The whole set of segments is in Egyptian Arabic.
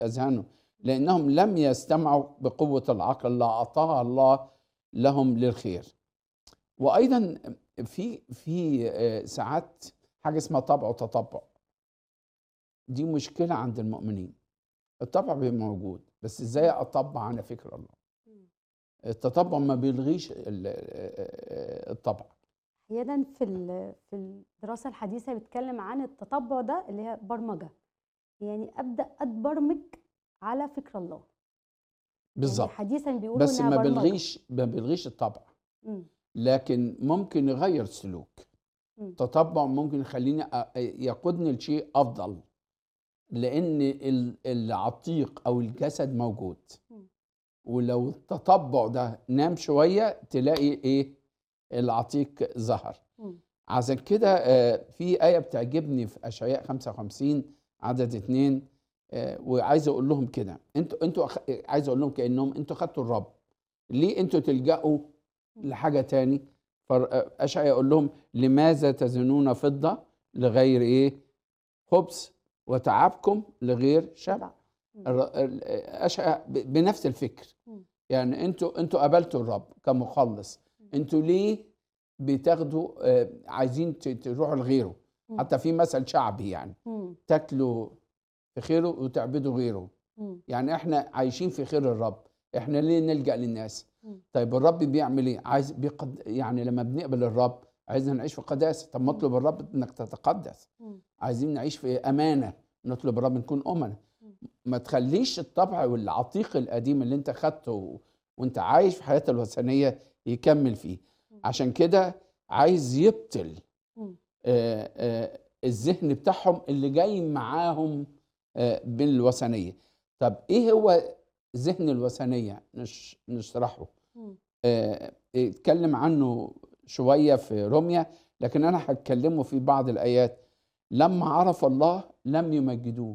اذهانهم لانهم لم يستمعوا بقوه العقل اللي اعطاها الله لهم للخير وايضا في في آه، ساعات حاجه اسمها طبع وتطبع دي مشكله عند المؤمنين الطبع بيبقى موجود بس ازاي اطبع على فكر الله التطبع ما بيلغيش ال- آه، الطبع احيانا في ال- في الدراسه الحديثه بيتكلم عن التطبع ده اللي هي برمجه يعني ابدا اتبرمج على فكر الله بالظبط يعني حديثا بيقولوا بس انها ما برمجة. بيلغيش ما بيلغيش الطبع مم. لكن ممكن يغير سلوك مم. تطبع ممكن يخليني أ- يقودني لشيء افضل لان ال- العتيق او الجسد موجود مم. ولو التطبع ده نام شويه تلاقي ايه العتيق ظهر مم. عشان كده آه، في آية بتعجبني في أشعياء 55 عدد اتنين آه، وعايز أقول لهم كده أنتوا أنتوا أخ... عايز أقول لهم كأنهم أنتوا خدتوا الرب ليه أنتوا تلجأوا لحاجة تاني فأشعياء يقول لهم لماذا تزنون فضة لغير إيه خبز وتعبكم لغير شبع مم. الر- ال- أشعياء ب- بنفس الفكر مم. يعني أنتوا أنتوا قبلتوا الرب كمخلص أنتوا ليه بتاخدوا آه، عايزين ت- تروحوا لغيره مم. حتى في مثل شعبي يعني مم. تاكلوا في خيره وتعبدوا غيره مم. يعني احنا عايشين في خير الرب احنا ليه نلجأ للناس مم. طيب الرب بيعمل ايه عايز بيقد... يعني لما بنقبل الرب عايزنا نعيش في قداسه طب ما اطلب الرب انك تتقدس مم. عايزين نعيش في امانه نطلب الرب نكون امنا مم. ما تخليش الطبع والعتيق القديم اللي انت خدته و... وانت عايش في حياه الوثنيه يكمل فيه مم. عشان كده عايز يبطل مم. آه، آه، الذهن بتاعهم اللي جاي معاهم آه، بالوثنيه طب ايه هو ذهن الوثنيه نش نشرحه مم. آه، اتكلم عنه شويه في روميا لكن انا هتكلمه في بعض الايات لما عرف الله لم يمجدوه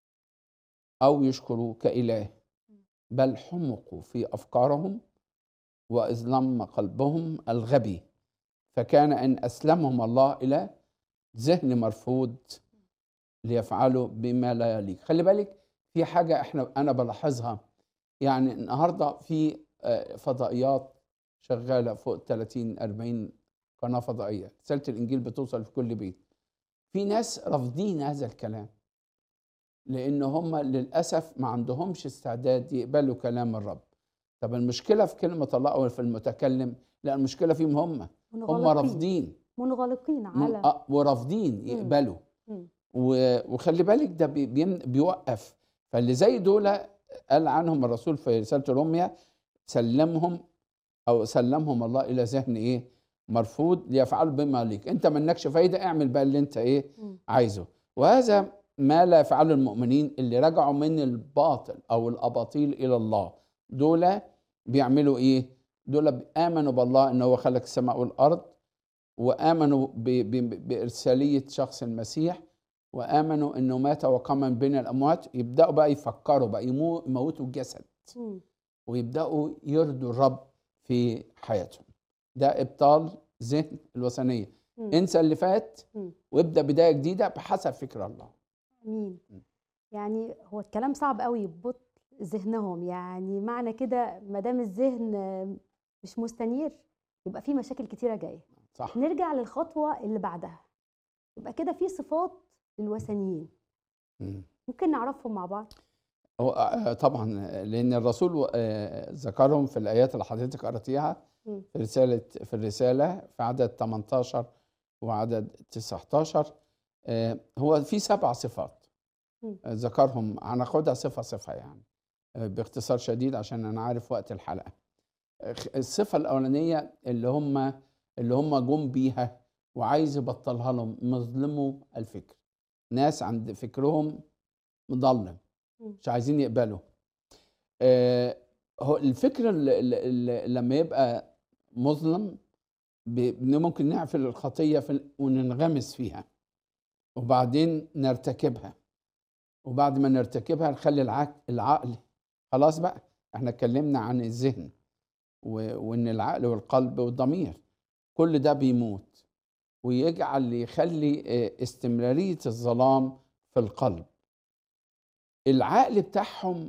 او يشكروه كاله بل حمقوا في افكارهم واظلم قلبهم الغبي فكان ان اسلمهم الله الى ذهن مرفوض ليفعلوا بما لا يليق خلي بالك في حاجه احنا انا بلاحظها يعني النهارده في آه، فضائيات شغاله فوق 30 40 قناه فضائيه رساله الانجيل بتوصل في كل بيت في ناس رافضين هذا الكلام لان هم للاسف ما عندهمش استعداد يقبلوا كلام الرب طب المشكله في كلمه الله او في المتكلم لا المشكله فيهم هم هم منغلقين رافضين منغلقين من- على آه، ورافضين يقبلوا مم. و- وخلي بالك ده بي- بيم- بيوقف فاللي زي دول قال عنهم الرسول في رساله روميا سلمهم او سلمهم الله الى ذهن ايه مرفوض ليفعلوا بما ليك انت منكش فايده اعمل بقى اللي انت ايه مم. عايزه وهذا ما لا يفعله المؤمنين اللي رجعوا من الباطل او الاباطيل الى الله دول بيعملوا ايه دول امنوا بالله ان هو خلق السماء والارض وامنوا ب- ب- بارساليه شخص المسيح وامنوا انه مات وقام من بين الاموات يبداوا بقى يفكروا بقى يمو- يموتوا الجسد مم. ويبداوا يرضوا الرب في حياتهم ده ابطال ذهن الوثنيه مم. انسى اللي فات مم. وابدا بدايه جديده بحسب فكر الله امين مم. يعني هو الكلام صعب قوي يبط ذهنهم يعني معنى كده ما دام الذهن آه، مش مستنير يبقى في مشاكل كتيره جايه صح نرجع للخطوه اللي بعدها يبقى كده في صفات للوثنيين مم. ممكن نعرفهم مع بعض هو آه، طبعا لان الرسول آه، ذكرهم في الايات اللي حضرتك قراتيها مم. في رساله في الرساله في عدد 18 وعدد 19 آه، هو في سبع صفات مم. آه، ذكرهم هناخدها صفه صفه يعني آه، باختصار شديد عشان انا عارف وقت الحلقه آه، الصفه الاولانيه اللي هم اللي هم جم بيها وعايز يبطلها لهم مظلموا الفكر ناس عند فكرهم مضلم مم. مش عايزين يقبلوا آه، هو الفكر اللي اللي لما يبقى مظلم ب- ممكن نقفل الخطية في وننغمس فيها وبعدين نرتكبها وبعد ما نرتكبها نخلي العقل, العقل خلاص بقى احنا اتكلمنا عن الذهن و- وان العقل والقلب والضمير كل ده بيموت ويجعل يخلي آه، استمرارية الظلام في القلب العقل بتاعهم